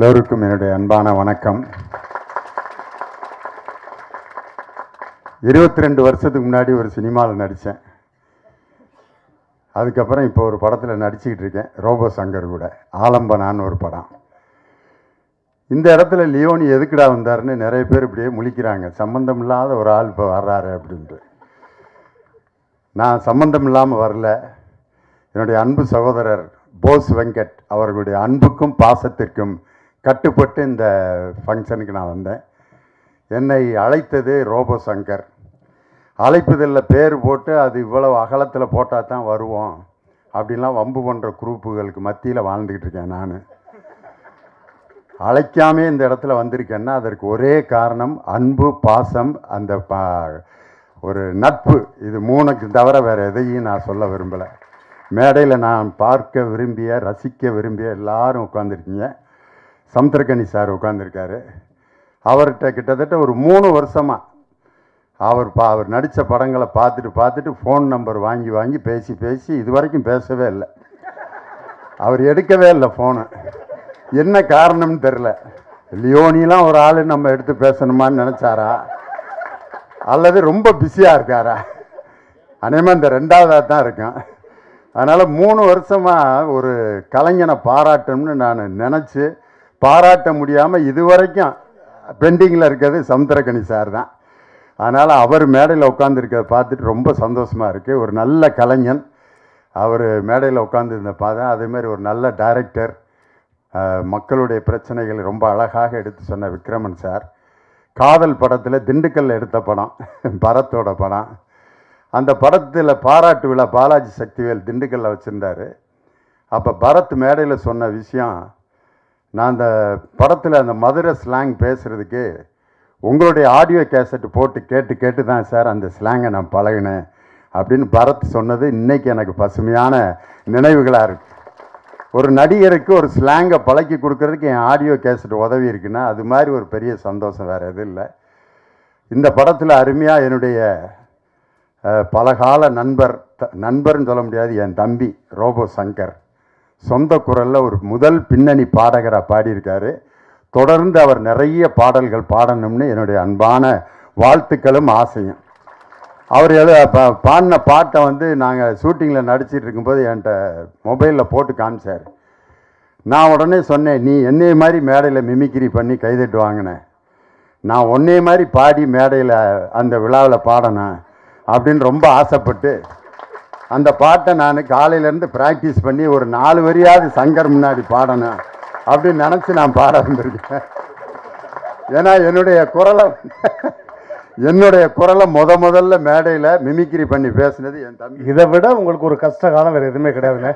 எல்லோருக்கும் என்னுடைய அன்பான வணக்கம் இருபத்தி ரெண்டு வருஷத்துக்கு முன்னாடி ஒரு சினிமாவில் நடித்தேன் அதுக்கப்புறம் இப்போ ஒரு படத்தில் நடிச்சுக்கிட்டு இருக்கேன் ரோபோ சங்கர் கூட ஆலம்பனான்னு ஒரு படம் இந்த இடத்துல லியோனி எதுக்குடா வந்தாருன்னு நிறைய பேர் இப்படியே முழிக்கிறாங்க சம்பந்தம் இல்லாத ஒரு ஆள் இப்போ வர்றாரு அப்படின்ட்டு நான் சம்பந்தம் இல்லாமல் வரல என்னுடைய அன்பு சகோதரர் போஸ் வெங்கட் அவர்களுடைய அன்புக்கும் பாசத்திற்கும் கட்டுப்பட்டு இந்த ஃபங்க்ஷனுக்கு நான் வந்தேன் என்னை அழைத்தது ரோபோ சங்கர் அழைப்புதலில் பேர் போட்டு அது இவ்வளவு அகலத்தில் போட்டால் தான் வருவோம் அப்படின்லாம் வம்பு பண்ணுற குரூப்புகளுக்கு மத்தியில் வாழ்ந்துக்கிட்டு இருக்கேன் நான் அழைக்காமே இந்த இடத்துல வந்திருக்கேன்னா அதற்கு ஒரே காரணம் அன்பு பாசம் அந்த பா ஒரு நட்பு இது மூணுக்கு தவிர வேறு எதையும் நான் சொல்ல விரும்பலை மேடையில் நான் பார்க்க விரும்பிய ரசிக்க விரும்பிய எல்லாரும் உட்காந்துருக்கீங்க சமுத்திரக்கனி சார் உட்காந்துருக்காரு அவர்கிட்ட கிட்டத்தட்ட ஒரு மூணு வருஷமாக அவர் பா அவர் நடித்த படங்களை பார்த்துட்டு பார்த்துட்டு ஃபோன் நம்பர் வாங்கி வாங்கி பேசி பேசி இது வரைக்கும் பேசவே இல்லை அவர் எடுக்கவே இல்லை ஃபோனு என்ன காரணம்னு தெரில லியோனிலாம் ஒரு ஆள் நம்ம எடுத்து பேசணுமான்னு நினச்சாரா அல்லது ரொம்ப பிஸியாக இருக்காரா அநேகமாக இந்த ரெண்டாவதாக தான் இருக்கும் அதனால் மூணு வருஷமாக ஒரு கலைஞனை பாராட்டணும்னு நான் நினச்சி பாராட்ட முடியாமல் இதுவரைக்கும் பெண்டிங்கில் இருக்கிறது சமுத்திரக்கனி சார் தான் அதனால் அவர் மேடையில் உட்காந்துருக்கிறத பார்த்துட்டு ரொம்ப சந்தோஷமாக இருக்குது ஒரு நல்ல கலைஞன் அவர் மேடையில் உட்காந்துருந்த பார்த்தேன் அதேமாதிரி ஒரு நல்ல டைரக்டர் மக்களுடைய பிரச்சனைகள் ரொம்ப அழகாக எடுத்து சொன்ன விக்ரமன் சார் காதல் படத்தில் திண்டுக்கல்ல எடுத்த படம் பரத்தோட படம் அந்த படத்தில் பாராட்டு விழா பாலாஜி சக்திவேல் திண்டுக்கல்ல வச்சுருந்தாரு அப்போ பரத் மேடையில் சொன்ன விஷயம் நான் அந்த படத்தில் அந்த மதுரை ஸ்லாங் பேசுகிறதுக்கு உங்களுடைய ஆடியோ கேசட் போட்டு கேட்டு கேட்டு தான் சார் அந்த ஸ்லாங்கை நான் பழகினேன் அப்படின்னு பரத் சொன்னது இன்னைக்கு எனக்கு பசுமையான நினைவுகளாக இருக்கு ஒரு நடிகருக்கு ஒரு ஸ்லாங்கை பழக்கி கொடுக்கறதுக்கு என் ஆடியோ கேசட் உதவி இருக்குன்னா அது மாதிரி ஒரு பெரிய சந்தோஷம் வேறு எதுவும் இல்லை இந்த படத்தில் அருமையாக என்னுடைய அஹ், பலகால நண்பர் த- நண்பர்னு சொல்ல முடியாது என் தம்பி ரோபோ சங்கர் சொந்த குரலில் ஒரு முதல் பின்னணி பாடகராக பாடியிருக்காரு தொடர்ந்து அவர் நிறைய பாடல்கள் பாடணும்னு என்னுடைய அன்பான வாழ்த்துக்களும் ஆசையும் அவர் எழு பா- பாடின பாட்டை வந்து நாங்கள் ஷூட்டிங்கில் நடிச்சிட்டு இருக்கும்போது என்கிட்ட மொபைலில் போட்டு காமிச்சார் நான் உடனே சொன்னேன் நீ என்னைய மாதிரி மேடையில் மிமிக்ரி பண்ணி கைதட்டு வாங்கினேன் நான் ஒன்னே மாதிரி பாடி மேடையில் அந்த விழாவில் பாடணும் அப்படின்னு ரொம்ப ஆசைப்பட்டு அந்த பாட்டை நான் காலையிலேருந்து ப்ராக்டிஸ் பண்ணி ஒரு நாலு வரியாவது சங்கர் முன்னாடி பாடணும் அப்படின்னு நினச்சி நான் பாட வந்திருக்கேன் ஏன்னா என்னுடைய குரலை என்னுடைய குரலை முத முதல்ல மேடையில் மிமிக்ரி பண்ணி பேசுனது என் தம்பி இதை விட உங்களுக்கு ஒரு கஷ்ட காலம் வேற எதுவுமே கிடையாதுங்க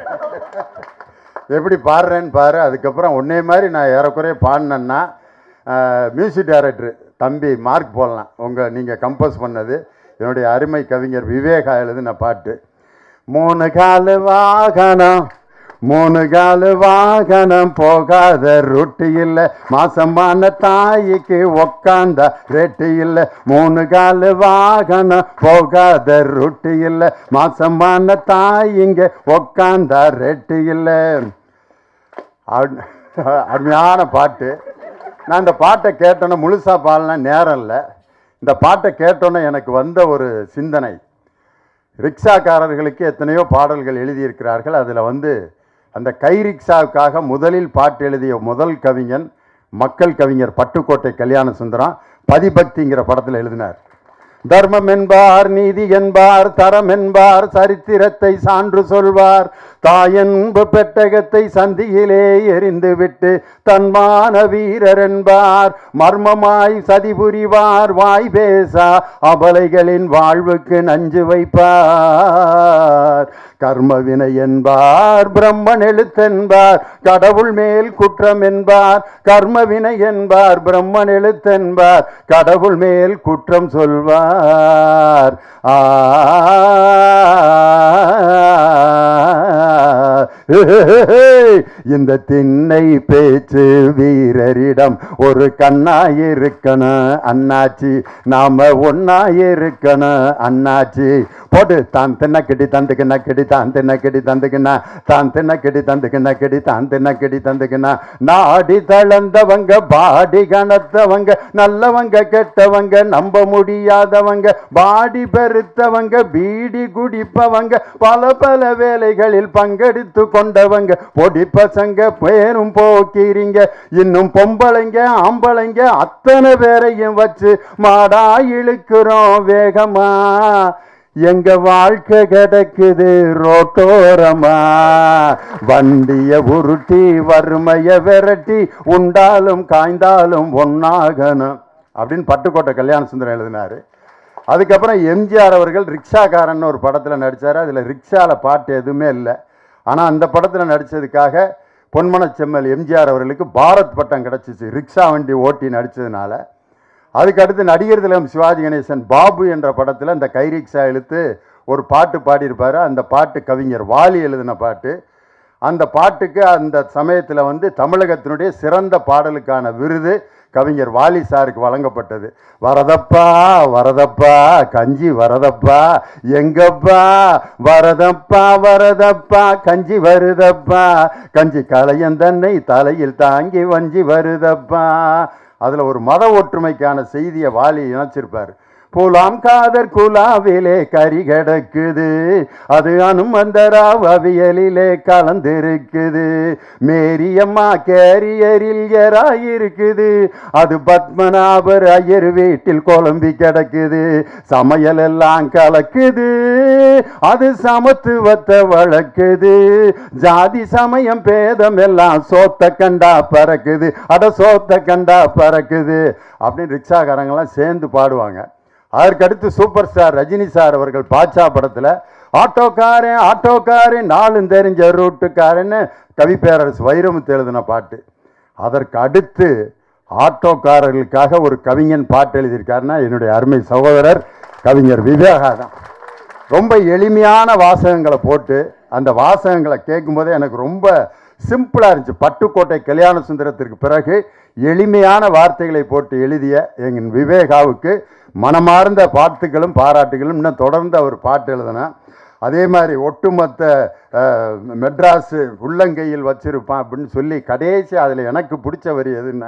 எப்படி பாடுறேன்னு பாரு அதுக்கப்புறம் ஒன்னே மாதிரி நான் ஏறக்குறைய பாடினேன்னா மியூசிக் டைரக்டர் தம்பி மார்க் போடலாம் உங்கள் நீங்கள் கம்போஸ் பண்ணது என்னுடைய அருமை கவிஞர் விவேகா எழுதின பாட்டு மூணு காலு வாகனம் மூணு காலு வாகனம் போகாத ரொட்டி இல்லை மாசமான தாய்க்கு உக்காந்த ரெட்டி இல்லை மூணு காலு வாகனம் போகாத ரொட்டி இல்லை மாசமான தாயிங்க உக்காந்த ரெட்டி இல்லை அரு- அருமையான பாட்டு நான் இந்த பாட்டை கேட்டோன்னே முழுசாக பாடலாம் நேரம் இல்லை இந்த பாட்டை கேட்டோன்னே எனக்கு வந்த ஒரு சிந்தனை ரிக்ஷாக்காரர்களுக்கு எத்தனையோ பாடல்கள் எழுதியிருக்கிறார்கள் அதில் வந்து அந்த கை ரிக்ஷாவுக்காக முதலில் பாட்டு எழுதிய முதல் கவிஞன் மக்கள் கவிஞர் பட்டுக்கோட்டை கல்யாண சுந்தரம் பதிபக்திங்கிற படத்தில் எழுதினார் தர்மம் என்பார் நீதி என்பார் தரம் என்பார் சரித்திரத்தை சான்று சொல்வார் தாயன்பு பெட்டகத்தை சந்தியிலே எரிந்து விட்டு தன்மான வீரர் என்பார் மர்மமாய் சதி புரிவார் வாய் பேசா அபலைகளின் வாழ்வுக்கு நஞ்சு வைப்பார் கர்மவினை என்பார் பிரம்மன் எழுத்தென்பார் கடவுள் மேல் குற்றம் என்பார் கர்மவினை என்பார் பிரம்மன் எழுத்தென்பார் கடவுள் மேல் குற்றம் சொல்வார் ஆ இந்த திண்ணை பேச்சு வீரரிடம் ஒரு கண்ணாயிருக்கணும் அண்ணாச்சி நாம ஒன்னாயிருக்கணும் அண்ணாச்சி போட்டு தான் தின்ன கிடி தந்துக்குன்னா கிடி தான் தின்ன கிடி தந்துக்குன்னா தான் தின்ன கிடி தந்துக்குன்னா கிடி தான் தின்ன கிடி தந்துக்குன்னா நாடி தளர்ந்தவங்க பாடி கனத்தவங்க நல்லவங்க கெட்டவங்க நம்ப முடியாதவங்க பாடி பெருத்தவங்க பீடி குடிப்பவங்க பல பல வேலைகளில் பங்கெடுத்து கொண்டவங்க பொடி பசங்க பேரும் போக்கிறீங்க இன்னும் பொம்பளைங்க ஆம்பளைங்க அத்தனை பேரையும் வச்சு மாடா இழுக்கிறோம் வேகமா எங்க வாழ்க்கை கிடக்குது ரோட்டோரமா வண்டிய உருட்டி வறுமைய விரட்டி உண்டாலும் காய்ந்தாலும் ஒன்னாகணும் அப்படின்னு பட்டுக்கோட்டை கல்யாண சுந்தரம் எழுதினாரு அதுக்கப்புறம் எம்ஜிஆர் அவர்கள் ரிக்ஷாக்காரன் ஒரு படத்தில் நடித்தார் அதில் ரிக்ஷாவில் பாட்டு எதுவுமே இல்லை ஆனால் அந்த படத்தில் நடித்ததுக்காக பொன்மனச்செம்மல் எம்ஜிஆர் அவர்களுக்கு பாரத் பட்டம் கிடச்சிச்சு ரிக்ஷா வண்டி ஓட்டி நடித்ததுனால அதுக்கு அடுத்து நடிகர் திலகம் சிவாஜி கணேசன் பாபு என்ற படத்தில் அந்த கை ரிக்ஷா இழுத்து ஒரு பாட்டு பாடியிருப்பார் அந்த பாட்டு கவிஞர் வாலி எழுதின பாட்டு அந்த பாட்டுக்கு அந்த சமயத்தில் வந்து தமிழகத்தினுடைய சிறந்த பாடலுக்கான விருது கவிஞர் வாலி சாருக்கு வழங்கப்பட்டது வரதப்பா வரதப்பா கஞ்சி வரதப்பா எங்கப்பா வரதப்பா வரதப்பா கஞ்சி வருதப்பா கஞ்சி கலையந்தன்னை தலையில் தாங்கி வஞ்சி வருதப்பா அதில் ஒரு மத ஒற்றுமைக்கான செய்தியை வாலி இணைச்சிருப்பார் புலாம் காதர் குலாவிலே கறி கிடக்குது அது அனுமந்தராவ் அவியலிலே கலந்திருக்குது மேரியம்மா கேரியரில் எராயிருக்குது அது பத்மநாபர் ஐயர் வீட்டில் குழம்பி கிடக்குது சமையல் எல்லாம் கலக்குது அது சமத்துவத்தை வளர்க்குது ஜாதி சமயம் பேதம் எல்லாம் சோத்த கண்டா பறக்குது அட சோத்த கண்டா பறக்குது அப்படின்னு ரிக்ஷாக்காரங்கெல்லாம் சேர்ந்து பாடுவாங்க அதற்கடுத்து சூப்பர் ஸ்டார் ரஜினி சார் அவர்கள் பாட்சா படத்தில் ஆட்டோக்காரன் ஆட்டோக்காரன் நாளும் தெரிஞ்ச ரூட்டுக்காரன்னு கவிப்பேரரசு வைரமுத்து எழுதின பாட்டு அதற்கு அடுத்து ஆட்டோக்காரர்களுக்காக ஒரு கவிஞன் பாட்டு எழுதியிருக்காருன்னா என்னுடைய அருமை சகோதரர் கவிஞர் விவேகா தான் ரொம்ப எளிமையான வாசகங்களை போட்டு அந்த வாசகங்களை கேட்கும்போதே எனக்கு ரொம்ப சிம்பிளாக இருந்துச்சு பட்டுக்கோட்டை கல்யாண சுந்தரத்திற்கு பிறகு எளிமையான வார்த்தைகளை போட்டு எழுதிய எங்கள் விவேகாவுக்கு மனமார்ந்த பாட்டுகளும் பாராட்டுகளும் இன்னும் தொடர்ந்து அவர் பாட்டு எழுதினா அதே மாதிரி ஒட்டுமொத்த அஹ், மெட்ராஸு உள்ளங்கையில் வச்சிருப்பான் அப்படின்னு சொல்லி கடைசி அதில் எனக்கு பிடிச்ச வரி எதுன்னா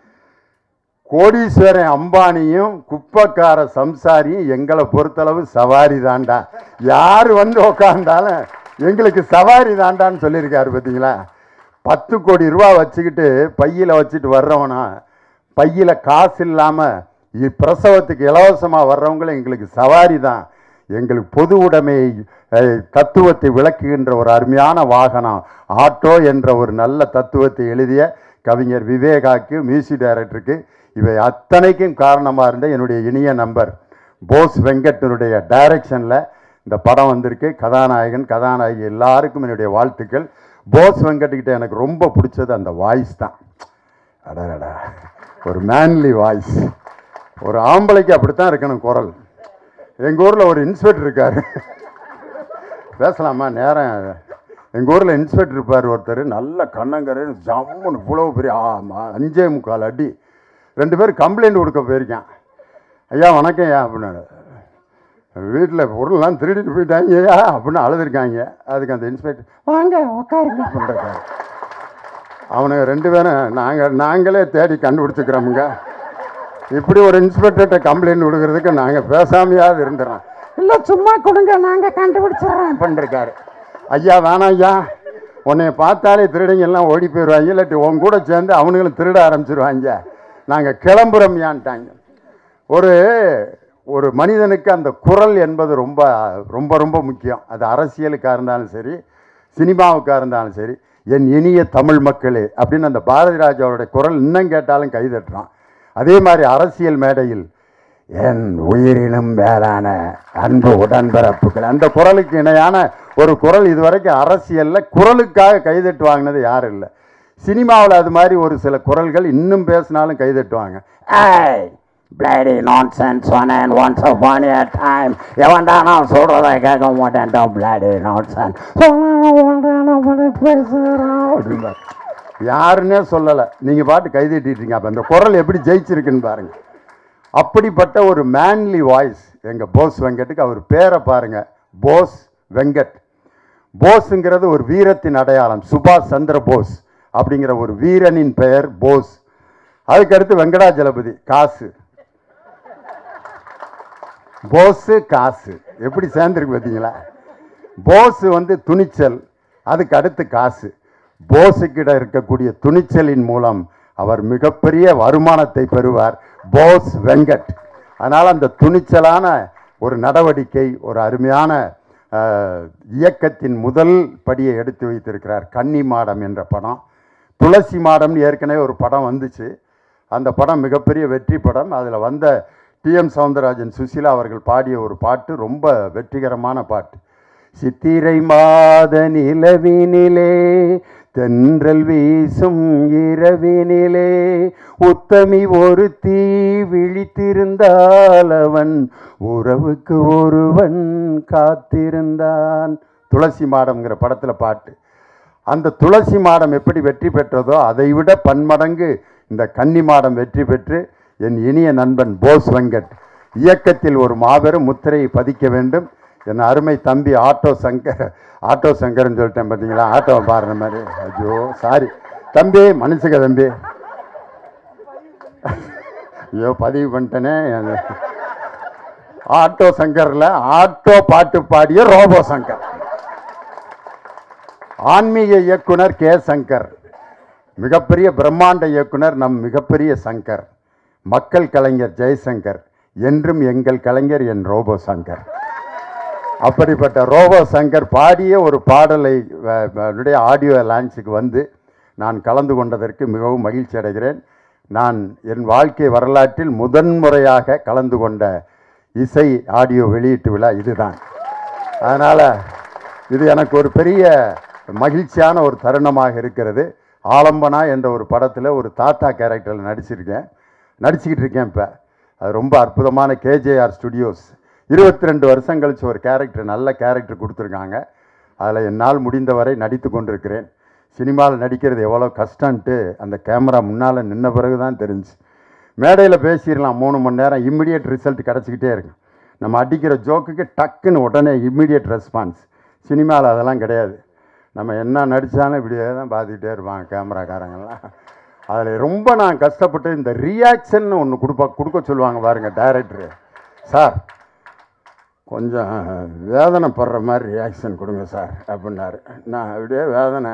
கோடீஸ்வரன் அம்பானியும் குப்பக்கார சம்சாரியும் எங்களை பொறுத்தளவு சவாரி தாண்டா யார் வந்து உக்காந்தாலும் எங்களுக்கு சவாரி தாண்டான்னு சொல்லியிருக்காரு பார்த்தீங்களா பத்து கோடி ரூபா வச்சுக்கிட்டு பையில் வச்சுட்டு வர்றவனா பையில் காசு இல்லாமல் பிரசவத்துக்கு இலவசமாக வர்றவங்களும் எங்களுக்கு சவாரி தான் எங்களுக்கு பொது உடைமை அஹ், தத்துவத்தை விளக்குகின்ற ஒரு அருமையான வாகனம் ஆட்டோ என்ற ஒரு நல்ல தத்துவத்தை எழுதிய கவிஞர் விவேகாக்கு மியூசிக் டைரக்டருக்கு இவை அத்தனைக்கும் காரணமாக இருந்த என்னுடைய இனிய நம்பர் போஸ் வெங்கட்டனுடைய டைரக்ஷனில் இந்த படம் வந்திருக்கு கதாநாயகன் கதாநாயகி எல்லாருக்கும் என்னுடைய வாழ்த்துக்கள் போஸ் வெங்கட்கிட்ட எனக்கு ரொம்ப பிடிச்சது அந்த வாய்ஸ் தான் அடடா ஒரு மேன்லி வாய்ஸ் ஒரு ஆம்பளைக்கு அப்படித்தான் இருக்கணும் குரல் எங்கள் ஊரில் ஒரு இன்ஸ்பெக்டர் இருக்கார் பேசலாமா நேரம் எங்கள் ஊரில் இன்ஸ்பெக்டர் இருப்பார் ஒருத்தர் நல்ல கண்ணங்கரு ஜம்முன்னு இவ்வளோ பெரிய ஆமா, அஞ்சே முக்கால் அடி ரெண்டு பேரும் கம்ப்ளைண்ட் கொடுக்க போயிருக்கேன் ஐயா வணக்கம் ஐயா அப்படின்னாரு வீட்டில் பொருள்லாம் திருடிட்டு போயிட்டாங்க ஐயா அப்படின்னு அழுதுருக்காங்க அதுக்கு அந்த இன்ஸ்பெக்டர் வாங்க உட்காருங்க அப்படின்றாரு அவனுங்க ரெண்டு பேரும் நாங்கள் நாங்களே தேடி கண்டுபிடிச்சிக்கிறோமுங்க இப்படி ஒரு இன்ஸ்பெக்டர்கிட்ட கம்ப்ளைண்ட் கொடுக்கறதுக்கு நாங்கள் பேசாமையாவது இருந்துடுறோம் இல்லை சும்மா கொடுங்க நாங்கள் கண்டுபிடிச்சிடுறோம் பண்ணிருக்காரு ஐயா வேணாம் ஐயா உன்னைய பார்த்தாலே திருடங்க எல்லாம் ஓடி போயிடுவாங்க இல்லாட்டி உன் கூட சேர்ந்து அவனுங்களும் திருட ஆரம்பிச்சிருவாங்க நாங்கள் கிளம்புறோம்யான்ட்டாங்க ஒரு ஒரு மனிதனுக்கு அந்த குரல் என்பது ரொம்ப ரொம்ப ரொம்ப முக்கியம் அது அரசியலுக்காக இருந்தாலும் சரி சினிமாவுக்காக இருந்தாலும் சரி என் இனிய தமிழ் மக்களே அப்படின்னு அந்த பாரதி ராஜாவுடைய குரல் இன்னும் கேட்டாலும் கைதட்டுறான் அதே மாதிரி அரசியல் மேடையில் என் உயிரினும் மேலான அன்பு உடன்பிறப்புகள் அந்த குரலுக்கு இணையான ஒரு குரல் இதுவரைக்கும் அரசியலில் குரலுக்காக கைதட்டு வாங்கினது யாரும் இல்லை சினிமாவில் அது மாதிரி ஒரு சில குரல்கள் இன்னும் பேசினாலும் கைதட்டுவாங்க Hey, bloody nonsense, one and once upon a time. எவன்டா நான் சொல்றதை கேட்க மாட்டேன்டா bloody nonsense. சொன்னா பேசுகிறான் அப்படிம்பார் யாருன்னே சொல்லலை நீங்கள் பாட்டு கைதட்டிட்டீங்க அப்போ அந்த குரல் எப்படி ஜெயிச்சிருக்குன்னு பாருங்க அப்படிப்பட்ட ஒரு மேன்லி வாய்ஸ் எங்கள் போஸ் வெங்கட்டுக்கு அவர் பேரை பாருங்க போஸ் வெங்கட் போஸுங்கிறது ஒரு வீரத்தின் அடையாளம் சுபாஷ் சந்திர போஸ் அப்படிங்கிற ஒரு வீரனின் பெயர் போஸ் அதுக்கடுத்து வெங்கடாஜலபதி காசு போஸு காசு எப்படி சேர்ந்துருக்கு பார்த்தீங்களா போஸ் வந்து துணிச்சல் அதுக்கு அடுத்து காசு போஸுக்கிட்ட இருக்கக்கூடிய துணிச்சலின் மூலம் அவர் மிகப்பெரிய வருமானத்தை பெறுவார் போஸ் வெங்கட் அதனால் அந்த துணிச்சலான ஒரு நடவடிக்கை ஒரு அருமையான அஹ், இயக்கத்தின் முதல் படியை எடுத்து வைத்திருக்கிறார் கன்னி மாடம் என்ற படம் துளசி மாடம்னு ஏற்கனவே ஒரு படம் வந்துச்சு அந்த படம் மிகப்பெரிய வெற்றி படம் அதில் வந்த டிஎம் சவுந்தரராஜன் சுசீலா அவர்கள் பாடிய ஒரு பாட்டு ரொம்ப வெற்றிகரமான பாட்டு சித்திரை மாத நிலவினிலே தென்றல் வீசும் இரவினிலே உத்தமி ஒரு தீ விழித்திருந்தால் அவன் உறவுக்கு ஒருவன் காத்திருந்தான் துளசி மாடம்ங்கிற படத்தில் பாட்டு அந்த துளசி மாடம் எப்படி வெற்றி பெற்றதோ அதை விட பன்மடங்கு இந்த கன்னி மாடம் வெற்றி பெற்று என் இனிய நண்பன் போஸ் வெங்கட் இயக்கத்தில் ஒரு மாபெரும் முத்திரையை பதிக்க வேண்டும் என் அருமை தம்பி ஆட்டோ சங்கர் ஆட்டோ சங்கர்னு சொல்லிட்டேன் பார்த்தீங்களா ஆட்டோவை பாருற மாதிரி ஐயோ சாரி தம்பி மனுஷங்க தம்பி ஐயோ பதிவு பண்ணிட்டேனே ஆட்டோ சங்கரில் ஆட்டோ பாட்டு பாடிய ரோபோ சங்கர் ஆன்மீக இயக்குனர் கே சங்கர் மிகப்பெரிய பிரம்மாண்ட இயக்குனர் நம் மிகப்பெரிய சங்கர் மக்கள் கலைஞர் ஜெயசங்கர் என்றும் எங்கள் கலைஞர் என் ரோபோ சங்கர் அப்படிப்பட்ட ரோபோ சங்கர் பாடிய ஒரு பாடலை வ- வ- ஆடியோ லான்ச்சுக்கு வந்து நான் கலந்து கொண்டதற்கு மிகவும் மகிழ்ச்சி அடைகிறேன் நான் என் வாழ்க்கை வரலாற்றில் முதன்முறையாக கலந்து கொண்ட இசை ஆடியோ வெளியீட்டு விழா இதுதான் அதனால் இது எனக்கு ஒரு பெரிய மகிழ்ச்சியான ஒரு தருணமாக இருக்கிறது ஆலம்பனா என்ற ஒரு படத்தில் ஒரு தாத்தா கேரக்டரில் நடிச்சிருக்கேன் நடிச்சுக்கிட்டு இருக்கேன் இப்போ அது ரொம்ப அற்புதமான கேஜேஆர் ஸ்டுடியோஸ் இருபத்தி ரெண்டு வருஷம் கழிச்சு ஒரு கேரக்டர் நல்ல கேரக்டர் கொடுத்துருக்காங்க அதில் என்னால் முடிந்தவரை நடித்து கொண்டிருக்கிறேன் சினிமாவில் நடிக்கிறது எவ்வளோ கஷ்டன்ட்டு அந்த கேமரா முன்னால் நின்ன பிறகு தான் தெரிஞ்சு மேடையில் பேசிடலாம் மூணு மணி நேரம் இம்மிடியட் ரிசல்ட் கிடச்சிக்கிட்டே இருக்கு நம்ம அடிக்கிற ஜோக்குக்கு டக்குன்னு உடனே இம்மிடியட் ரெஸ்பான்ஸ் சினிமாவில் அதெல்லாம் கிடையாது நம்ம என்ன நடித்தாலும் இப்படியே தான் பார்த்துக்கிட்டே இருப்பாங்க கேமராக்காரங்கெல்லாம் அதில் ரொம்ப நான் கஷ்டப்பட்டு இந்த ரியாக்ஷன் ஒன்று கொடுப்பா கொடுக்க சொல்லுவாங்க பாருங்க டைரக்டரு சார் கொஞ்சம் வேதனைப்படுற மாதிரி ரியாக்ஷன் கொடுங்க சார் அப்படின்னாரு நான் அப்படியே வேதனை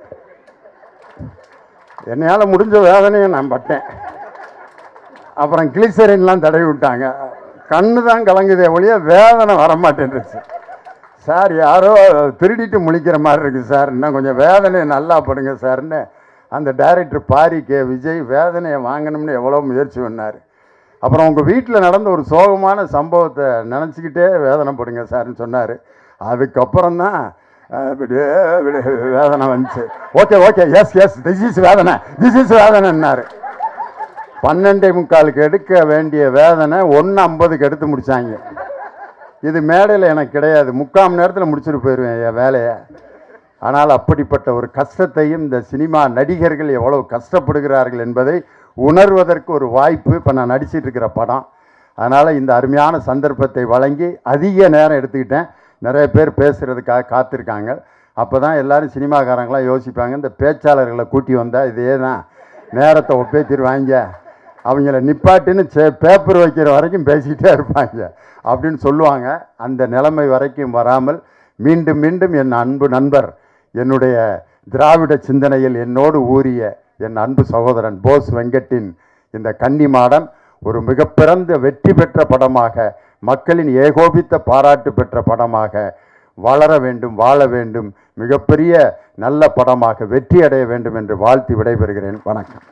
என்னையால் முடிஞ்ச வேதனையை நான் பட்டேன் அப்புறம் கிளிசரின்லாம் தடவி விட்டாங்க கண்ணு தான் கலங்குதே ஒழிய வேதனை வர மாட்டேன்ருச்சு சார் யாரோ திருடிட்டு முழிக்கிற மாதிரி இருக்குது சார் இன்னும் கொஞ்சம் வேதனையை நல்லா படுங்க சார்னு அந்த டைரக்டர் பாரி கே விஜய் வேதனையை வாங்கணும்னு எவ்வளோ முயற்சி பண்ணார் அப்புறம் உங்கள் வீட்டில் நடந்த ஒரு சோகமான சம்பவத்தை நினச்சிக்கிட்டே வேதனைப்படுங்க சார்னு சொன்னார் அதுக்கப்புறம் தான் அப்படியே அப்படியே வேதனை வந்துச்சு okay okay yes yes this is வேதனை திஸ் இஸ் வேதனைன்னாரு பன்னெண்டே முக்காலுக்கு எடுக்க வேண்டிய வேதனை ஒன்று ஐம்பதுக்கு எடுத்து முடிச்சாங்க இது மேடையில் எனக்கு கிடையாது முக்கால் மணி நேரத்தில் முடிச்சுட்டு போயிடுவேன் என் வேலையை ஆனால் அப்படிப்பட்ட ஒரு கஷ்டத்தையும் இந்த சினிமா நடிகர்கள் எவ்வளவு கஷ்டப்படுகிறார்கள் என்பதை உணர்வதற்கு ஒரு வாய்ப்பு இப்போ நான் நடிச்சிட்டு இருக்கிற படம் அதனால் இந்த அருமையான சந்தர்ப்பத்தை வழங்கி அதிக நேரம் எடுத்துக்கிட்டேன் நிறைய பேர் பேசுகிறதுக்காக காத்திருக்காங்க அப்போ தான் எல்லோரும் சினிமாக்காரங்களாம் யோசிப்பாங்க இந்த பேச்சாளர்களை கூட்டி வந்தால் இதே தான் நேரத்தை ஒப்பேத்திடுவாங்க அவங்கள நிப்பாட்டுன்னு சே பேப்பர் வைக்கிற வரைக்கும் பேசிக்கிட்டே இருப்பாங்க அப்படின்னு சொல்லுவாங்க அந்த நிலைமை வரைக்கும் வராமல் மீண்டும் மீண்டும் என் அன்பு நண்பர் என்னுடைய திராவிட சிந்தனையில் என்னோடு ஊறிய என் அன்பு சகோதரன் போஸ் வெங்கட்டின் இந்த கன்னி மாடம் ஒரு மிக பிறந்த வெற்றி பெற்ற படமாக மக்களின் ஏகோபித்த பாராட்டு பெற்ற படமாக வளர வேண்டும் வாழ வேண்டும் மிகப்பெரிய நல்ல படமாக வெற்றி அடைய வேண்டும் என்று வாழ்த்தி விடைபெறுகிறேன் வணக்கம்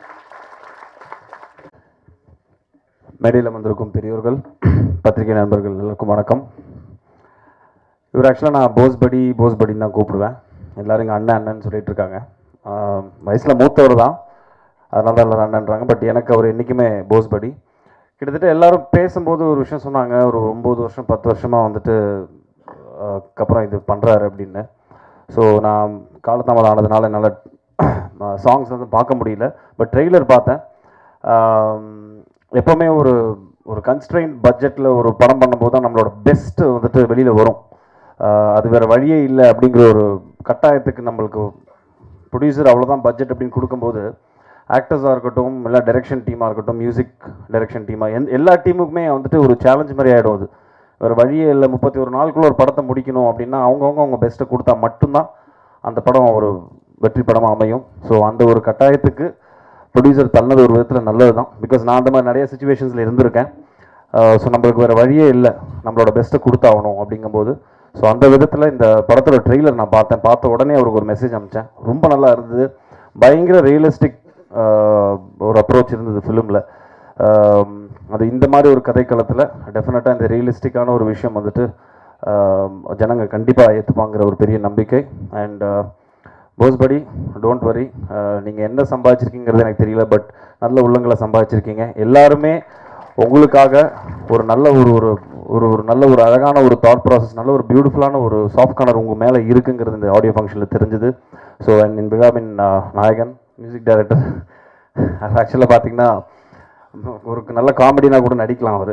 மேடையில் வந்திருக்கும் பெரியோர்கள் பத்திரிகை நண்பர்கள் எல்லாருக்கும் வணக்கம் இவர் ஆக்சுவலாக நான் போஸ் படி போஸ் படின்னு தான் கூப்பிடுவேன் எல்லாரும் இங்கே அண்ணன் அண்ணன் சொல்லிட்டு இருக்காங்க ஆஹ் வயசில் மூத்தவர் தான் அதனால தான் எல்லாரும் அண்ணன்றாங்க பட் எனக்கு அவர் என்றைக்குமே போஸ் படி கிட்டத்தட்ட எல்லாரும் பேசும்போது ஒரு விஷயம் சொன்னாங்க ஒரு ஒம்பது வருஷம் பத்து வருஷமாக வந்துட்டு ஆஹ் அப்புறம் இது பண்ணுறாரு அப்படின்னு ஸோ நான் காலதாமதம் ஆனதுனால என்னால் சாங்ஸ் வந்து பார்க்க முடியல பட் ட்ரெய்லர் பார்த்தேன் ஆம், எப்போவுமே ஒரு ஒரு கன்ஸ்ட்ரெயின் பட்ஜெட்டில் ஒரு படம் பண்ணும்போது தான் நம்மளோட பெஸ்ட்டு வந்துட்டு வெளியில் வரும் ஆஹ் அது வேறு வழியே இல்லை அப்படிங்கிற ஒரு கட்டாயத்துக்கு நம்மளுக்கு ப்ரொடியூசர் அவ்வளோதான் பட்ஜெட் அப்படின்னு கொடுக்கும்போது ஆக்டர்ஸாக இருக்கட்டும் இல்லை டைரக்ஷன் டீமாக இருக்கட்டும் மியூசிக் டைரக்ஷன் டீமாக எந் எல்லா டீமுக்குமே வந்துட்டு ஒரு சேலஞ்ச் மாதிரி ஆகிடும் அது வேறு வழியே இல்லை முப்பத்தி ஒரு நாளுக்குள்ள ஒரு படத்தை முடிக்கணும் அப்படின்னா அவங்கவுங்க அவங்க பெஸ்ட்டை கொடுத்தா மட்டும்தான் அந்த படம் ஒரு வெற்றி படமாக அமையும் ஸோ அந்த ஒரு கட்டாயத்துக்கு ப்ரொடியூசர் தள்ளது ஒரு விதத்தில் நல்லது தான் பிகாஸ் நான் அந்த மாதிரி நிறைய சுச்சுவேஷன்ஸில் இருந்திருக்கேன் ஸோ நம்மளுக்கு வேறு வழியே இல்லை நம்மளோட பெஸ்ட்டை கொடுத்தாகணும் அப்படிங்கும்போது ஸோ அந்த விதத்தில் இந்த படத்தோட ட்ரெய்லர் நான் பார்த்தேன் பார்த்த உடனே அவருக்கு ஒரு மெசேஜ் அனுப்பிச்சேன் ரொம்ப நல்லா இருந்தது பயங்கர ரியலிஸ்டிக் ஒரு அப்ரோச் இருந்தது ஃபிலிமில் அது இந்த மாதிரி ஒரு கதைக்களத்தில் டெஃபினட்டாக இந்த ரியலிஸ்டிக்கான ஒரு விஷயம் வந்துட்டு ஆஹ் ஜனங்க கண்டிப்பாக ஏற்றுப்பாங்கிற ஒரு பெரிய நம்பிக்கை அண்ட் போஸ்படி டோன்ட் வரி நீங்கள் என்ன சம்பாதிச்சிருக்கீங்கிறது எனக்கு தெரியல பட் நல்ல உள்ளங்களை சம்பாதிச்சிருக்கீங்க எல்லாருமே உங்களுக்காக ஒரு நல்ல ஒரு ஒரு ஒரு ஒரு நல்ல ஒரு அழகான ஒரு தாட் ப்ராசஸ் நல்ல ஒரு பியூட்டிஃபுல்லான ஒரு சாஃப்ட் கார்னர் உங்கள் மேலே இருக்குங்கிறது இந்த ஆடியோ ஃபங்க்ஷனில் தெரிஞ்சுது ஸோ அண்ட் இன் விழாவின் நாயகன் மியூசிக் டைரக்டர் ஆக்சுவலாக பார்த்தீங்கன்னா ஒரு நல்ல காமெடினா கூட நடிக்கலாம் அவர்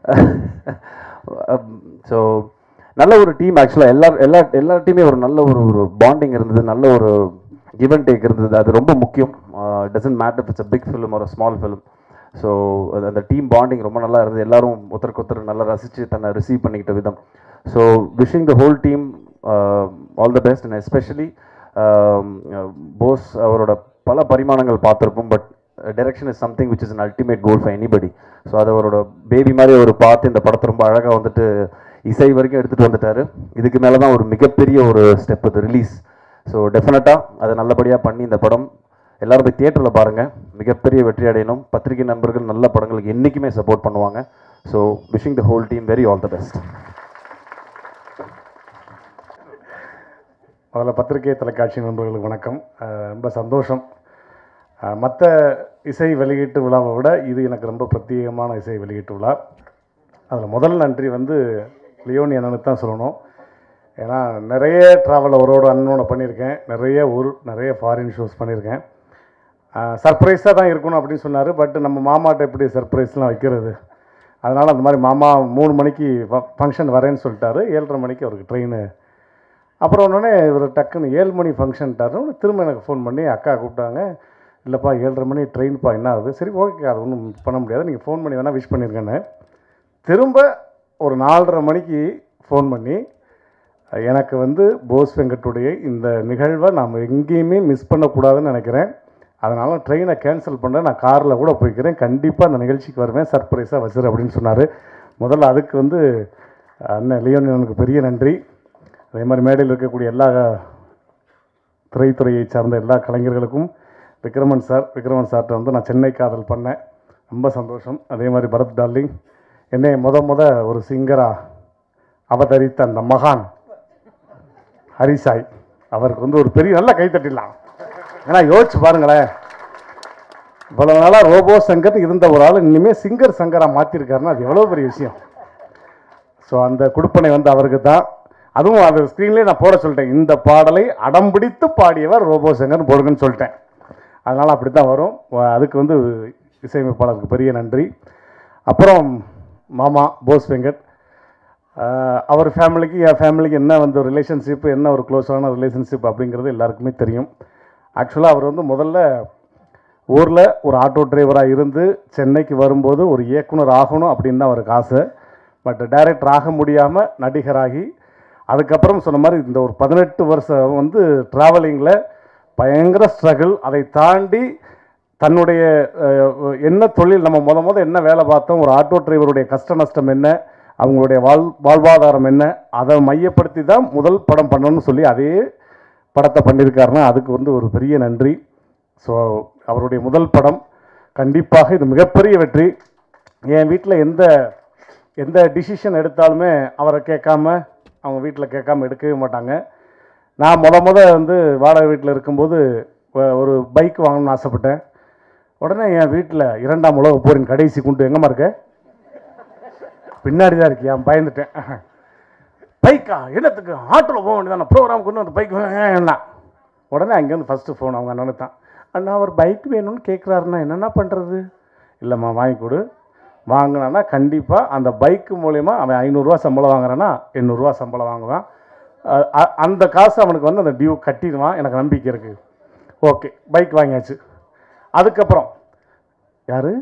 ஸோ நல்ல ஒரு டீம் ஆக்சுவலாக எல்லா எல்லா எல்லா டீமே ஒரு நல்ல ஒரு ஒரு பாண்டிங் இருந்தது நல்ல ஒரு கிவ் அண்ட் டேக் இருந்தது அது ரொம்ப முக்கியம் doesn't matter it's a big film ஒரு ஸ்மால் ஃபிலிம் ஸோ அந்த டீம் பாண்டிங் ரொம்ப நல்லா இருந்தது எல்லாரும் ஒருத்தருக்கு ஒருத்தர் நல்லா ரசித்து தன்னை ரிசீவ் பண்ணிக்கிட்ட விதம் so wishing the whole team all the best and especially Bose அவரோட பல பரிமாணங்கள் பார்த்துருப்போம் but direction is something which is an ultimate goal for anybody so அது அவரோட பேபி மாதிரி ஒரு பார்த்து இந்த படத்தை ரொம்ப அழகாக வந்துட்டு இசை வரைக்கும் எடுத்துகிட்டு வந்துட்டாரு இதுக்கு மேலே தான் ஒரு மிகப்பெரிய ஒரு ஸ்டெப் இது ரிலீஸ் ஸோ டெஃபினட்டாக அதை நல்லபடியாக பண்ணி இந்த படம் எல்லாரும் போய் தியேட்டரில் பாருங்கள் மிகப்பெரிய வெற்றி அடையணும் பத்திரிகை நண்பர்கள் நல்ல படங்களுக்கு என்றைக்குமே சப்போர்ட் பண்ணுவாங்க so wishing the whole team very all the best முதல்ல பத்திரிகை தொலைக்காட்சி நண்பர்களுக்கு வணக்கம் அஹ் ரொம்ப சந்தோஷம் மற்ற இசை வெளியீட்டு விழாவை விட இது எனக்கு ரொம்ப பிரத்யேகமான இசை வெளியீட்டு விழா அதில் முதல் நன்றி வந்து லியோனி அண்ணனுக்கு தான் சொல்லணும் ஏன்னா நிறைய ட்ராவல் அவரோட அண்ணனோட பண்ணியிருக்கேன் நிறைய ஊர் நிறைய ஃபாரின் ஷோஸ் பண்ணியிருக்கேன் சர்ப்ரைஸாக தான் இருக்கணும் அப்படின்னு சொன்னார் பட் நம்ம மாமாட்ட எப்படி சர்ப்ரைஸ்லாம் வைக்கிறது அதனால் அந்த மாதிரி மாமா மூணு மணிக்கு ஃபங்க்ஷன் வரேன்னு சொல்லிட்டாரு ஏழரை மணிக்கு அவருக்கு ட்ரெயின் அப்புறம் உடனே இவர் டக்குன்னு ஏழு மணி ஃபங்க்ஷன்ட்டாரு திரும்ப எனக்கு ஃபோன் பண்ணி அக்கா கூப்பிட்டாங்க இல்லைப்பா ஏழரை மணி ட்ரெயின்ப்பா என்ன ஆகுது சரி ஓகே அது ஒன்றும் பண்ண முடியாது நீங்கள் ஃபோன் பண்ணி வேணால் விஷ் பண்ணியிருக்கேன்னு திரும்ப ஒரு நாலரை மணிக்கு ஃபோன் பண்ணி எனக்கு வந்து போஸ் வெங்கட்டுடைய இந்த நிகழ்வை நாம் எங்கேயுமே மிஸ் பண்ணக்கூடாதுன்னு நினைக்கிறேன் அதனால் ட்ரெயினை கேன்சல் பண்ணுறேன் நான் காரில் கூட போய்க்கிறேன் கண்டிப்பாக அந்த நிகழ்ச்சிக்கு வருவேன் சர்ப்ரைஸாக வச்சிரு அப்படின்னு சொன்னார் முதல்ல அதுக்கு வந்து அண்ணன் லியோனனுக்கு பெரிய நன்றி அதே மாதிரி மேடையில் இருக்கக்கூடிய எல்லா திரைத்துறையை சார்ந்த எல்லா கலைஞர்களுக்கும் விக்ரமன் சார் விக்ரமன் சார்கிட்ட வந்து நான் சென்னை காதல் பண்ணேன் ரொம்ப சந்தோஷம் அதே மாதிரி பரத் டார்லிங் என்னை முத முத ஒரு சிங்கராக அவதரித்த அந்த மகான் ஹரிசாய் அவருக்கு வந்து ஒரு பெரிய நல்ல கைத்தட்டிடலாம் ஏன்னா யோசிச்சு பாருங்களேன் இவ்வளவு நாளாக ரோபோ சங்கர் இருந்த ஒரு ஆள் இனிமேல் சிங்கர் சங்கராக மாற்றிருக்காருன்னா அது எவ்வளோ பெரிய விஷயம் ஸோ அந்த கொடுப்பனை வந்து அவருக்கு தான் அதுவும் அது ஸ்க்ரீன்லேயே நான் போட சொல்லிட்டேன் இந்த பாடலை அடம்பிடித்து பாடியவர் ரோபோ சங்கர் போடுங்கன்னு சொல்லிட்டேன் அதனால் அப்படி தான் வரும் வ- அதுக்கு வந்து இசையமைப்பாளருக்கு பெரிய நன்றி அப்புறம் மாமா போஸ் வெங்கட் ஆஹ் அவர் ஃபேமிலிக்கு என் ஃபேமிலிக்கு என்ன வந்து ரிலேஷன்ஷிப் என்ன ஒரு க்ளோஸான ரிலேஷன்ஷிப் அப்படிங்கிறது எல்லாருக்குமே தெரியும் ஆக்சுவலாக அவர் வந்து முதல்ல ஊரில் ஒரு ஆட்டோ டிரைவராக இருந்து சென்னைக்கு வரும்போது ஒரு இயக்குனர் ஆகணும் அப்படின்னு தான் அவருக்கு ஆசை பட் டைரக்டர் ஆக முடியாமல் நடிகராகி அதுக்கப்புறம் சொன்ன மாதிரி இந்த ஒரு பதினெட்டு வருஷம் வந்து ட்ராவலிங்கில் பயங்கர ஸ்ட்ரகிள் அதை தாண்டி தன்னுடைய அஹ், என்ன தொழில் நம்ம முத முத என்ன வேலை பார்த்தோம் ஒரு ஆட்டோ டிரைவருடைய கஷ்ட நஷ்டம் என்ன அவங்களுடைய வாழ் வாழ்வாதாரம் என்ன அதை மையப்படுத்தி தான் முதல் படம் பண்ணணும்னு சொல்லி அதே படத்தை பண்ணியிருக்காருன்னா அதுக்கு வந்து ஒரு பெரிய நன்றி ஸோ அவருடைய முதல் படம் கண்டிப்பாக இது மிகப்பெரிய வெற்றி என் வீட்டில் எந்த எந்த டிசிஷன் எடுத்தாலுமே அவரை கேட்காம அவங்க வீட்டில் கேட்காம எடுக்கவே மாட்டாங்க நான் முத முத வந்து வாடகை வீட்டில் இருக்கும்போது ஒ- ஒரு பைக் வாங்கணும்னு ஆசைப்பட்டேன் உடனே என் வீட்டில் இரண்டாம் உலக போரின் கடைசி குண்டு எங்கம்மா இருக்க பின்னாடி தான் இருக்கியா பயந்துட்டேன் பைக்கா என்னத்துக்கு ஆட்டோவில் போக வேண்டியதான ப்ரோக்ராம் கொண்டு வந்து பைக் என்ன உடனே அங்கேருந்து ஃபஸ்ட்டு ஃபோன் அவங்க அண்ணனுக்கு தான் அண்ணா அவர் பைக் வேணும்னு கேட்குறாருண்ணா என்னென்ன பண்ணுறது இல்லைம்மா வாங்கி கொடு வாங்கினான்னா கண்டிப்பாக அந்த பைக்கு மூலயமா அவன் ஐநூறுரூவா சம்பளம் வாங்குறான்னா எண்ணூறுரூவா சம்பளம் வாங்குவான் அ- அ- அந்த காசு அவனுக்கு வந்து அந்த டியூ கட்டிடுவான் எனக்கு நம்பிக்கை இருக்குது ஓகே பைக் வாங்கியாச்சு அதுக்கப்புறம் யாரு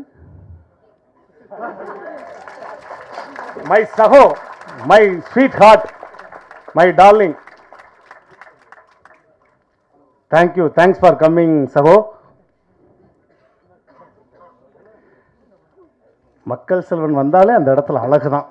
மை சகோ my sweetheart my darling thank you thanks for coming சகோ மக்கள் செல்வன் வந்தாலே அந்த இடத்துல அழகு தான்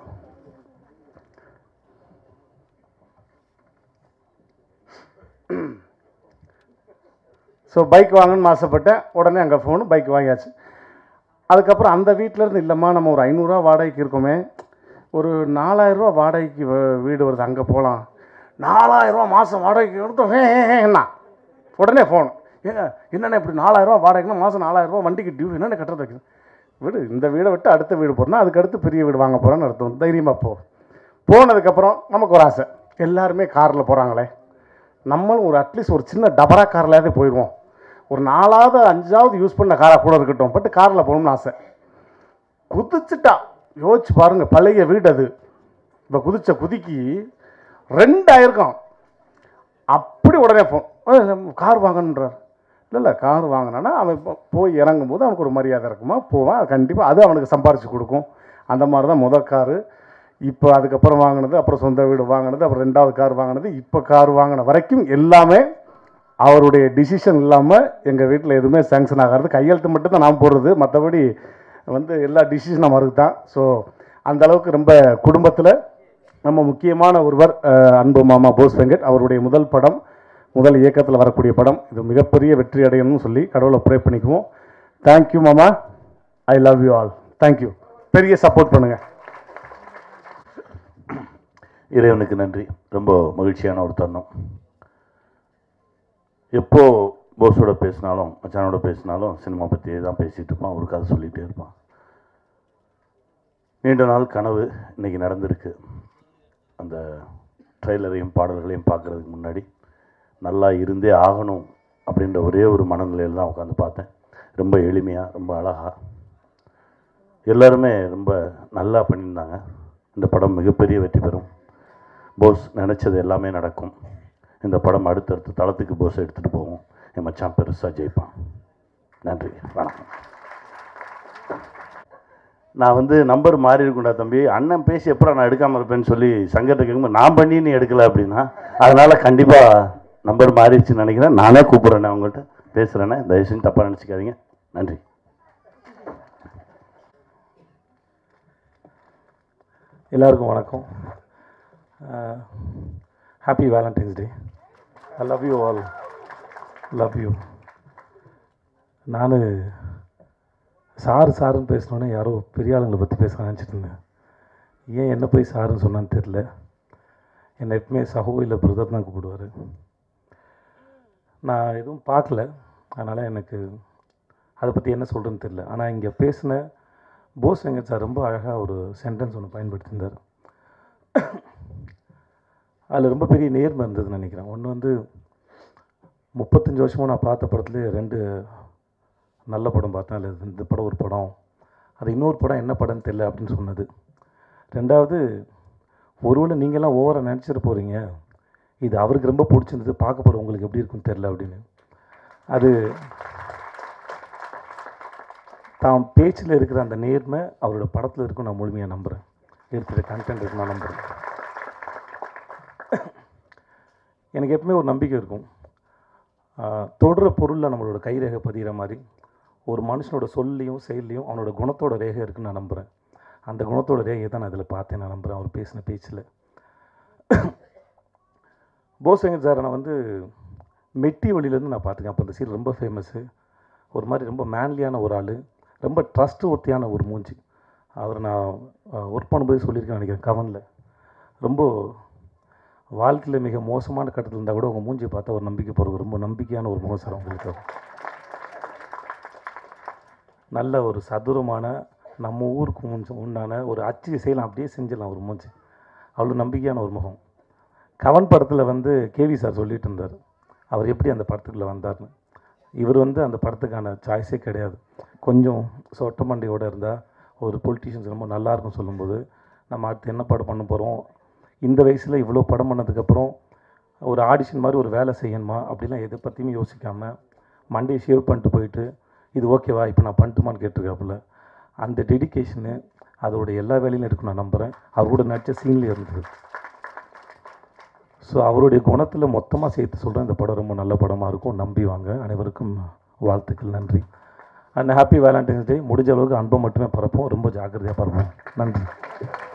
ஸோ பைக் வாங்கணும்னு ஆசைப்பட்டேன் உடனே அங்கே ஃபோனு பைக் வாங்கியாச்சு அதுக்கப்புறம் அந்த வீட்ல இருந்து இல்லைம்மா நம்ம ஒரு ஐநூறுரூவா வாடகைக்கு இருக்கோமே ஒரு நாலாயிரரூவா வாடகைக்கு வ- வீடு வருது அங்கே போகலாம் நாலாயிரரூவா மாதம் வாடகைக்கு எடுத்தோம் என்ன உடனே ஃபோன் ஏங்க என்னென்ன இப்படி நாலாயிரரூவா வாடகைக்குன்னா மாதம் நாலாயிரரூவா வண்டிக்கு டியூ என்னென்ன கட்டுறது வைக்கணும் வீடு இந்த வீடை விட்டு அடுத்த வீடு போகிறோம்னா அதுக்கு அடுத்து பெரிய வீடு வாங்க போகிறோன்னு அர்த்தம் தைரியமாக போ போனதுக்கப்புறம் நமக்கு ஒரு ஆசை எல்லாருமே காரில் போகிறாங்களே நம்மளும் ஒரு அட்லீஸ்ட் ஒரு சின்ன டபரா கார்லையாவது போயிடுவோம் ஒரு நாலாவது அஞ்சாவது யூஸ் பண்ண காராக கூட இருக்கட்டும் பட் காரில் போகணும்னு ஆசை குதிச்சுட்டா யோசிச்சு பாருங்க பழைய வீடு அது இப்போ குதிச்ச குதிக்கு ரெண்டாயிருக்கும் அப்படி உடனே ஃபோன் கார் வாங்கணுன்றார் இல்லை இல்லை கார் வாங்கினான்னா அவன் இப்போ போய் இறங்கும்போது அவனுக்கு ஒரு மரியாதை இருக்குமா போவான் கண்டிப்பாக அது அவனுக்கு சம்பாரிச்சு கொடுக்கும் அந்த மாதிரி தான் முதல் காரு இப்போ அதுக்கப்புறம் வாங்கினது அப்புறம் சொந்த வீடு வாங்கினது அப்புறம் ரெண்டாவது கார் வாங்கினது இப்போ கார் வாங்கின வரைக்கும் எல்லாமே அவருடைய டிசிஷன் இல்லாமல் எங்கள் வீட்டில் எதுவுமே சேங்ஷன் ஆகாது கையெழுத்து மட்டும் தான் நான் போடுறது மற்றபடி வந்து எல்லா டிசிஷனும் அவருக்கு தான் ஸோ அந்த அளவுக்கு ரொம்ப குடும்பத்தில் நம்ம முக்கியமான ஒருவர் அஹ், அன்பு மாமா போஸ் வெங்கட் அவருடைய முதல் படம் முதல் இயக்கத்தில் வரக்கூடிய படம் இது மிகப்பெரிய வெற்றி அடையணும்னு சொல்லி கடவுளை ப்ரே பண்ணிக்குவோம் தேங்க்யூ மாமா I love you all thank you பெரிய சப்போர்ட் பண்ணுங்கள் இறைவனுக்கு நன்றி ரொம்ப மகிழ்ச்சியான ஒரு தருணம் எப்போ போஸோட பேசினாலும் மச்சானோட பேசினாலும் சினிமா பற்றியே தான் பேசிகிட்டு இருப்பான் ஒரு கதை சொல்லிகிட்டே இருப்பான் நீண்ட நாள் கனவு இன்னைக்கு நடந்திருக்கு அந்த ட்ரெய்லரையும் பாடல்களையும் பார்க்குறதுக்கு முன்னாடி நல்லா இருந்தே ஆகணும் அப்படின்ற ஒரே ஒரு மனநிலையில் தான் உட்காந்து பார்த்தேன் ரொம்ப எளிமையாக ரொம்ப அழகாக எல்லாருமே ரொம்ப நல்லா பண்ணியிருந்தாங்க இந்த படம் மிகப்பெரிய வெற்றி பெறும் போஸ் நினச்சது எல்லாமே நடக்கும் இந்த படம் அடுத்தடுத்த தளத்துக்கு போஸ் எடுத்துகிட்டு போவோம் என் மச்சான் பெருசாக ஜெயிப்பான் நன்றி வணக்கம் நான் வந்து நம்பர் மாறி இருக்கும்டா தம்பி அண்ணன் பேசி எப்பறம் நான் எடுக்காமல் இருப்பேன்னு சொல்லி சங்கர்ட்ட கேட்கும்போது நான் பண்ணி நீ எடுக்கல அப்படின்னா அதனால் கண்டிப்பாக நம்பர் மாறிடுச்சுன்னு நினைக்கிறேன் நானே கூப்பிட்றேண்ணே அவங்கள்ட்ட பேசுகிறேண்ணே தயவு செஞ்சு தப்பாக நினச்சிக்காதீங்க நன்றி எல்லாருக்கும் வணக்கம் happy Valentine's day I love you all love you நான் சாரு சாருன்னு பேசினோன்னே யாரோ பெரிய ஆளுங்களை பற்றி பேச நினச்சிட்டு இருந்தேன் ஏன் என்ன போய் சாருன்னு சொன்னான்னு தெரில என்னை எப்பவுமே சகோ இல்லை பிரதர் தான் கூப்பிடுவார் நான் எதுவும் பார்க்கல அதனால் எனக்கு அதை பற்றி என்ன சொல்கிறேன்னு தெரில ஆனால் இங்கே பேசின போஸ் வெங்கட் சார் ரொம்ப அழகாக ஒரு சென்டென்ஸ் ஒன்று பயன்படுத்தியிருந்தார் அதில் ரொம்ப பெரிய நேர்மை இருந்ததுன்னு நினைக்கிறேன் ஒன்று வந்து முப்பத்தஞ்சு வருஷமாக நான் பார்த்த படத்துலேயே ரெண்டு நல்ல படம் பார்த்தேன் அதில் இந்த படம் ஒரு படம் அது இன்னொரு படம் என்ன படம்னு தெரியல அப்படின்னு சொன்னது ரெண்டாவது ஒருவேளை நீங்கள்லாம் ஓவராக நினச்சிட்டு போகிறீங்க இது அவருக்கு ரொம்ப பிடிச்சிருந்தது பார்க்க போகிற உங்களுக்கு எப்படி இருக்குன்னு தெரில அப்படின்னு அது தான் பேச்சில் இருக்கிற அந்த நேர்மை அவரோட படத்தில் இருக்கும் நான் முழுமையாக நம்புகிறேன் இருக்கிற கண்டென்ட் இருக்கு நான் நம்புகிறேன் எனக்கு எப்பவுமே ஒரு நம்பிக்கை இருக்கும் ஆஹ், தொடுற பொருளில் நம்மளோட கைரேகை பதிகிற மாதிரி ஒரு மனுஷனோட சொல்லையும் செயல்லையும் அவனோட குணத்தோட ரேகை இருக்குன்னு நான் நம்புகிறேன் அந்த குணத்தோட ரேகையை தான் நான் இதில் பார்த்தேன் நான் நம்புகிறேன் அவர் பேசின பேச்சில் போசங்கர் சார் நான் வந்து மெட்டி வழியிலேருந்து நான் பார்த்துக்கேன் அப்போ அந்த சீரியல் ரொம்ப ஃபேமஸ்ஸு ஒரு மாதிரி ரொம்ப மேன்லியான ஒரு ஆள் ரொம்ப ட்ரஸ்ட் ஒர்த்தியான ஒரு மூஞ்சி அவர் நான் ஒர்க் பண்ணும்போது சொல்லியிருக்கேன் நினைக்கிறேன் கவனில் ரொம்ப வாழ்க்கையில் மிக மோசமான கட்டத்தில் இருந்தால் கூட உங்கள் மூஞ்சியை பார்த்தா ஒரு நம்பிக்கை போகிற ரொம்ப நம்பிக்கையான ஒரு முகம் சார் உங்களுக்கு நல்ல ஒரு சதுரமான நம்ம ஊருக்கு முன் உண்டான ஒரு அச்சு செய்யலாம் அப்படியே செஞ்சிடலாம் ஒரு மூஞ்சி அவ்வளோ நம்பிக்கையான ஒரு முகம் கவன் படத்தில் வந்து கேவி சார் சொல்லிட்டு இருந்தார் அவர் எப்படி அந்த படத்துக்குள்ளே வந்தார்னு இவர் வந்து அந்த படத்துக்கான சாய்ஸே கிடையாது கொஞ்சம் சொட்ட மண்டையோடு இருந்தால் ஒரு பொலிட்டீஷியன்ஸ் ரொம்ப நல்லா இருக்கும் சொல்லும்போது நம்ம அடுத்து என்ன படம் பண்ண போகிறோம் இந்த வயசில் இவ்வளோ படம் பண்ணதுக்கப்புறம் ஒரு ஆடிஷன் மாதிரி ஒரு வேலை செய்யணுமா அப்படிலாம் எதை பற்றியுமே யோசிக்காமல் மண்டையை ஷேவ் பண்ணிட்டு போயிட்டு இது ஓகேவா இப்போ நான் பண்ணட்டுமான்னு கேட்டிருக்காப்புல அந்த டெடிகேஷனு அதோட எல்லா வேலையிலும் இருக்கும் நான் நம்புகிறேன் அவர் கூட நடித்த சீன்லேயே இருந்தது ஸோ அவருடைய குணத்தில் மொத்தமாக சேர்த்து சொல்கிறேன் இந்த படம் ரொம்ப நல்ல படமாக இருக்கும் நம்பி வாங்க அனைவருக்கும் வாழ்த்துக்கள் நன்றி அண்ட் ஹாப்பி வேலண்டைன்ஸ் டே முடிஞ்ச அளவுக்கு அன்பை மட்டுமே பரப்போம் ரொம்ப ஜாக்கிரதையாக பரப்போம் நன்றி